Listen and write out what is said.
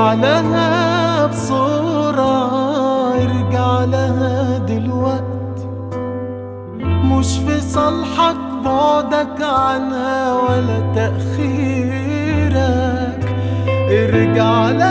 ارجع لها بسرعة ارجع لها دلوقت مش في صالحك بعدك عنها ولا تأخيرك ارجع لها